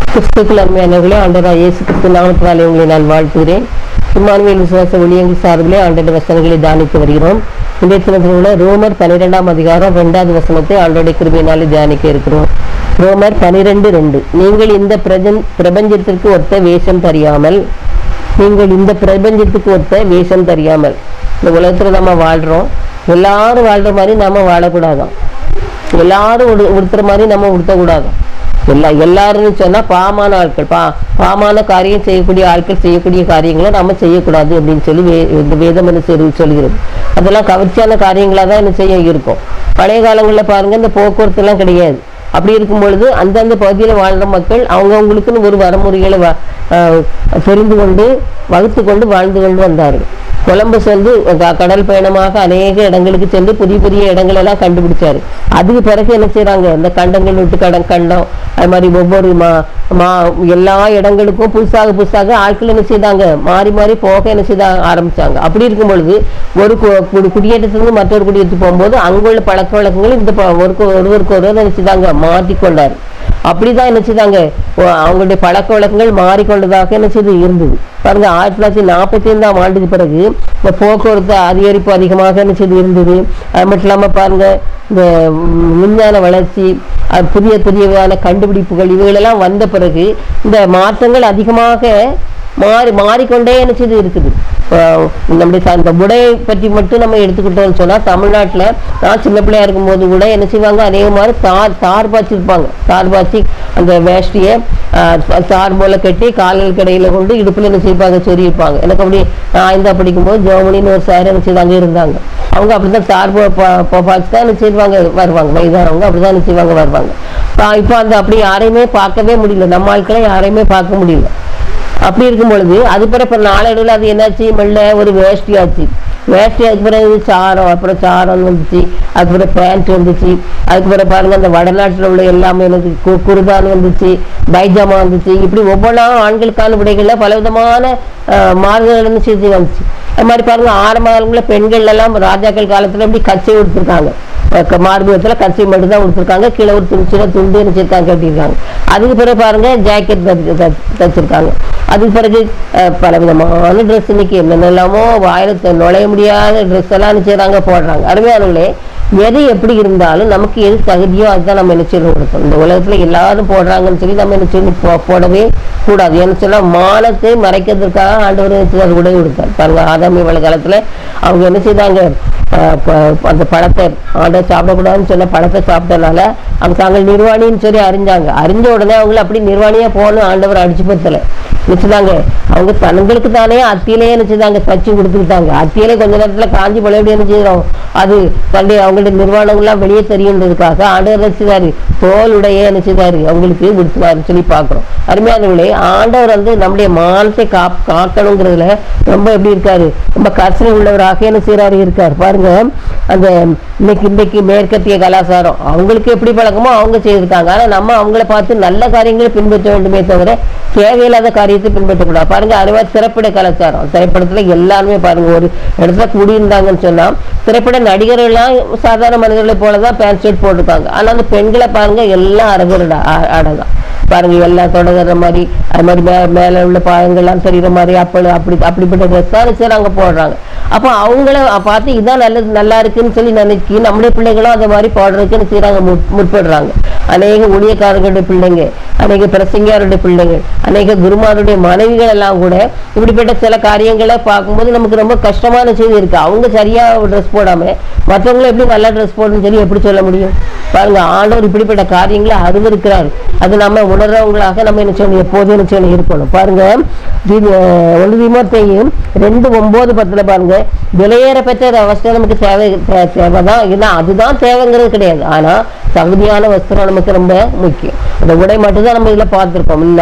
கிறிஸ்துக்கள் அருமையானவர்களே ஆண்டவராக இயேசு கிறிஸ்து நாமத்தினாலே உங்களை நான் வாழ்த்துகிறேன் இம்மானுவேல் விசுவாச ஒளியங்கள் சார்பிலே ஆண்டோட வசனங்களை தியானித்து வருகிறோம் இன்றைய தினத்தில் உள்ள ரோமர் பன்னிரெண்டாம் அதிகாரம் இரண்டாவது வசனத்தை ஆண்டோட கிருபையினாலே தியானிக்க இருக்கிறோம் ரோமர் பனிரெண்டு ரெண்டு நீங்கள் இந்த பிரஜன் பிரபஞ்சத்திற்கு ஒத்த வேஷம் தெரியாமல் நீங்கள் இந்த பிரபஞ்சத்துக்கு ஒத்த வேஷம் தெரியாமல் இந்த உலகத்துல நம்ம வாழ்றோம் எல்லாரும் வாழ்ற மாதிரி நாம வாழக்கூடாதாம் எல்லாரும் உடு உடுத்துற மாதிரி நம்ம உடுத்தக்கூடாதாம் எல்லா எல்லாருன்னு சொன்னா பாமான ஆட்கள் பா பாமான காரியம் செய்யக்கூடிய ஆட்கள் செய்யக்கூடிய காரியங்களை நம்ம செய்யக்கூடாது அப்படின்னு சொல்லி வே இந்த வேதம் என்ன சொல்லி சொல்கிறது அதெல்லாம் கவர்ச்சியான காரியங்களா தான் என்ன செய்ய இருக்கும் பழைய காலங்களில் பாருங்க இந்த போக்குவரத்து எல்லாம் கிடையாது அப்படி இருக்கும் பொழுது அந்தந்த பகுதியில் வாழ்ற மக்கள் அவங்கவுங்களுக்குன்னு ஒரு வரமுறைகளை வ- ஆஹ் தெரிந்து கொண்டு வகுத்து கொண்டு வாழ்ந்து கொண்டு வந்தார்கள் கொலம்பஸ் வந்து க- கடல் பயணமாக அநேக இடங்களுக்கு சென்று புதிய புதிய இடங்கள் எல்லாம் கண்டுபிடிச்சாரு அதுக்கு பிறகு என்ன செய்றாங்க இந்த கண்டங்கள் விட்டு கடம் கண்டம் அது மாதிரி ஒவ்வொரு மா மா எல்லா இடங்களுக்கும் புதுசாக புதுசாக ஆட்கள் என்ன செய்தாங்க மாறி மாறி போக என்ன செய்த ஆரம்பிச்சாங்க அப்படி இருக்கும் பொழுது ஒரு கு- குடி- குடியேற்றத்திலிருந்து மற்றொரு குடியேற்று போகும்போது அங்குள்ள பழக்க வழக்கங்கள் இந்த ப- ஒருக்கு ஒருவருக்கு ஒருவர் என்ன செய்தாங்க மாற்றிக்கொண்டார் அப்படிதான் என்ன செய்தாங்க ஓ- அவங்களுடைய பழக்க வழக்கங்கள் மாறிக்கொண்டதாக என்ன செய்து இருந்தது பாருங்க ஆயிரத்தி தொள்ளாயிரத்தி நாற்பத்தி ஐந்தாம் ஆண்டுக்கு பிறகு இந்த போக்குவரத்து அதிகரிப்பு அதிகமாக என்ன செய்து இருந்தது அது மட்டும் இல்லாம பாருங்க இந்த ம், விஞ்ஞான வளர்ச்சி அது புதிய புதியவான கண்டுபிடிப்புகள் இவைகளெல்லாம் வந்த பிறகு இந்த மாற்றங்கள் அதிகமாக மாறி மாறிக்கொண்டே என்ன செய்து இருக்குது ஆஹ் நம்முடைய ச- இந்த உடையை பற்றி மட்டும் நம்ம எடுத்துக்கிட்டோம்னு சொன்னா தமிழ்நாட்டுல நான் சின்ன பிள்ளையா இருக்கும்போது கூட என்ன செய்வாங்க அநேகமாக தார் தார் பாய்ச்சிருப்பாங்க தார் பாய்ச்சி அந்த வேஷ்டியை ஆஹ் தார் போல கட்டி கால்கள் கடையில கொண்டு இடுப்புல என்ன செய்வாங்க சொருகிருப்பாங்க எனக்கு அப்படி நான் இந்த படிக்கும்போது ஜோமணின்னு ஒரு சார் என்ன செய்வாங்க இருந்தாங்க அவங்க அப்படிதான் தார் போ- பா- பா- பாய்ச்சி தான் என்ன செய்வாங்க வருவாங்க வயதானவங்க அப்படிதான் என்ன செய்வாங்க வருவாங்க ஆஹ் இப்போ அந்த அப்படி யாரையுமே பார்க்கவே முடியல நம்ம ஆட்களை யாரையுமே பார்க்க முடியல அப்படி இருக்கும் பொழுது அது பிறகு இப்ப நாளடைவில் அது என்னாச்சு மெல்ல ஒரு வேஷ்டி ஆச்சு வேஷ்டி அதுக்கு பிறகு சாரம் அப்புறம் சாரம் வந்துச்சு அதுக்கு பிறகு பேண்ட் வந்துச்சு அதுக்கு பிறகு பாருங்க அந்த வடநாட்டில் உள்ள எல்லாமே எனக்கு கு- குர்தான் வந்துச்சு பைஜாமா வந்துச்சு இப்படி ஒவ்வொன்றா ஆண்களுக்கான விடைகள்ல பலவிதமான ஆஹ், மாறுதல் என்ன செய்து வந்துச்சு அது மாதிரி பாருங்க ஆரம்ப காலங்களில் பெண்கள் எல்லாம் ராஜாக்கள் காலத்துல இப்படி கச்சை கொடுத்துருக்காங்க மார்பகத்துல கச்சை மட்டும் தான் கொடுத்துருக்காங்க கீழே ஒரு துணி சின்ன துண்டு நினைச்சிருக்காங்க கட்டியிருக்காங்க அதுக்கு பிறகு பாருங்க ஜாக்கெட் தச்சிருக்காங்க அதுக்கு பிறகு அஹ், பலவிதமான ட்ரெஸ் இன்னைக்கு என்னென்னலாமோ வாயில நுழைய முடியாத ட்ரெஸ் எல்லாம் என்ன செய்றாங்க போடுறாங்க அருமையானவங்களே எது எப்படி இருந்தாலும் நமக்கு எது தகுதியோ அதுதான் நம்ம என்ன செய்யணும் கொடுக்கணும் இந்த உலகத்துல எல்லாரும் போடுறாங்கன்னு சொல்லி நம்ம என்ன செய்யணும் போ- போடவே கூடாது ஏன்னு சொன்னா மானத்தை மறைக்கிறதுக்காக ஆண்டவர் என்ன செய்தார்? உடை கொடுத்தார் பாருங்க ஆதாமி வள காலத்துல அவங்க என்ன செய்தாங்க அஹ் ப- அந்த பழத்தை ஆண்டவர் சாப்பிடக்கூடாதுன்னு சொன்ன பழத்தை சாப்பிட்டனால அவங்க தாங்கள் நிர்வாணின்னு சொல்லி அறிஞ்சாங்க அறிஞ்ச உடனே அவங்கள அப்படி நிர்வாணியா போகணும் ஆண்டவர் அடிச்சு பத்தல நினைச்சுதாங்க அவங்க தங்களுக்கு தானே அத்தியிலேயே நினைச்சுதாங்க தச்சு கொடுத்துக்கிட்டாங்க அத்தியிலே கொஞ்ச நேரத்துல காஞ்சி பழையபடி என்ன செய்யறோம் அது தன்னுடைய அவங்களுடைய நிர்வாணங்கள்லாம் வெளியே தெரியுன்றதுக்காக ஆண்டவர் நினைச்சுதாரு தோலுடைய நினைச்சுதாரு அவங்களுக்கு விடுத்துவாருன்னு சொல்லி பார்க்கிறோம் அருமையானவர்களே ஆண்டவர் வந்து நம்முடைய மானத்தை காப் காக்கணுங்கிறதுல ரொம்ப எப்படி இருக்காரு ரொம்ப கர்சனை உள்ளவராக என்ன செய்யறாரு இருக்காரு பாருங்க அந்த இன்னைக்கு இன்னைக்கு மேற்கத்திய கலாச்சாரம் அவங்களுக்கு எப்படி பழக்கமோ அவங்க செய்திருக்காங்க ஆனா நம்ம அவங்கள பார்த்து நல்ல காரியங்களை பின்பற்ற வேண்டுமே தவிர தேவையில்லாத காரியத்தை பின்பற்றக்கூடாது பாருங்க அது மாதிரி திரைப்பட கலாச்சாரம் திரைப்படத்துல எல்லாருமே பாருங்க ஒரு இடத்துல கூடியிருந்தாங்கன்னு சொன்னா திரைப்பட நடிகர்கள்லாம் சாதாரண மனிதர்களை போலதான் பேண்ட் ஷர்ட் போட்டிருக்காங்க ஆனா அந்த பெண்களை பாருங்க எல்லாம் அரகுரடா ஆடதான் பாருங்க எல்லாம் தொடங்குற மாதிரி அது மாதிரி மே மேல உள்ள பாகங்கள்லாம் தெரியுற மாதிரி அப்படி அப்படி அப்படிப்பட்ட ட்ரெஸ் தான் சரி அங்க போடுறாங்க அப்போ அவங்கள பார்த்து இதான் நல்லது நல்லா இருக்குன்னு சொல்லி நினைக்கி நம்முடைய பிள்ளைகளும் அந்த மாதிரி போடுறதுக்குன்னு செய்யறாங்க முற்படுறாங்க அநேக ஊழியக்காரர்களுடைய பிள்ளைங்க அநேக பிரசங்கியாருடைய பிள்ளைங்க அநேக குருமாருடைய மனைவிகள் எல்லாம் கூட இப்படிப்பட்ட சில காரியங்களை பார்க்கும்போது நமக்கு ரொம்ப கஷ்டமான செய்தி இருக்கு அவங்க சரியா ட்ரெஸ் போடாம மற்றவங்களை எப்படி நல்லா ட்ரெஸ் போடணும்னு சொல்லி எப்படி சொல்ல முடியும் பாருங்க ஆண்டவர் இப்படிப்பட்ட காரியங்களை அறிந்திருக்கிறார் அது நம்ம உணர்றவங்களாக நம்ம என்ன செய்யணும் எப்போதும் என்ன செய்யணும் இருக்கணும் பாருங்க இது, அஹ், ஒன்று விமர்த்தையும் ரெண்டு ஒன்பது பத்துல பாருங்க விலையேற பெற்ற வஸ்திரம் நமக்கு தேவை தே- தேவைதான் ஏன்னா அதுதான் தேவைங்கிறது கிடையாது ஆனா தகுதியான வஸ்திரம் நமக்கு ரொம்ப முக்கியம் அந்த உடை மட்டும் தான் நம்ம இதுல பார்த்திருக்கோம் நிறைய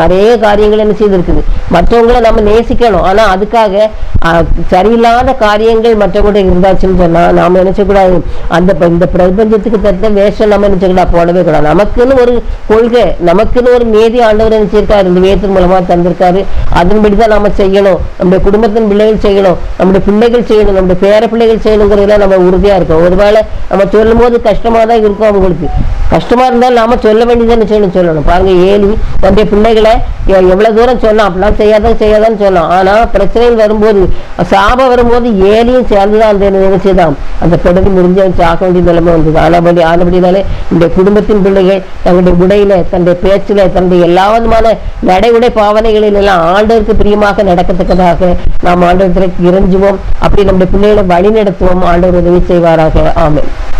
காரியங்கள் என்ன செய்திருக்குது மற்றவங்களை நம்ம நேசிக்கணும் ஆனா அதுக்காக ஆஹ், சரியில்லாத காரியங்கள் மற்றவங்க இருந்தாச்சுன்னு சொன்னா நாம நினைச்சக்கூடாது அந்த ப- இந்த பிரபஞ்சத்துக்கு தட்ட வேஷம் நம்ம நினைச்சக்கூடாது போடவே கூடாது நமக்குன்னு ஒரு கொள்கை நமக்குன்னு ஒரு மேதி ஆண்டவர் நினைச்சிருக்காரு இந்த வேதத்தின் மூலமா தந்திருக்காரு அதன்படிதான் நாம செய்யணும் நம்முடைய குடும்பத்தின் பிள்ளைகள் செய்யணும் நம்முடைய பிள்ளைகள் செய்யணும் நம்முடைய பேர பிள்ளைகள் செய்யணுங்கிறதுல நம்ம உறுதியா இருக்கோம் ஒருவேளை நம்ம சொல்லும் போது கஷ்டமா தான் இருக்கும் அவங்களுக்கு கஷ்டமா இருந்தாலும் நாம சொல்ல வேண்டியதுன்னு சொல்லணும் சொல்லணும் பாருங்க ஏலி தன்னுடைய பிள்ளைகளை எ- எவ்வளவு தூரம் சொன்னான் அப்படிலாம் செய்யாதான் செய்யாதான்னு சொன்னான் ஆனா பிரச்சனைகள் வரும்போது சாபம் வரும்போது ஏலியும் சேர்ந்துதான் அந்த என்ன செய்தான் அந்த பிறகு முடிஞ்சு ஆக வேண்டிய நிலைமை வந்தது ஆனபடி ஆனபடினாலே இந்த குடும்பத்தின் பிள்ளைகள் தங்களுடைய உடையில தன்னுடைய பேச்சில தன்னுடைய எல்லா விதமான நடை உடை பாவனைகளில் எல்லாம் ஆண்டவருக்கு பிரியமாக நடக்கத்தக்கதாக நாம் ஆண்டவருக்கு இறைஞ்சுவோம் அப்படி நம்முடைய பிள்ளைகளை வழி நடத்துவோம் ஆண்டவர் உதவி செய்வாராக ஆமென்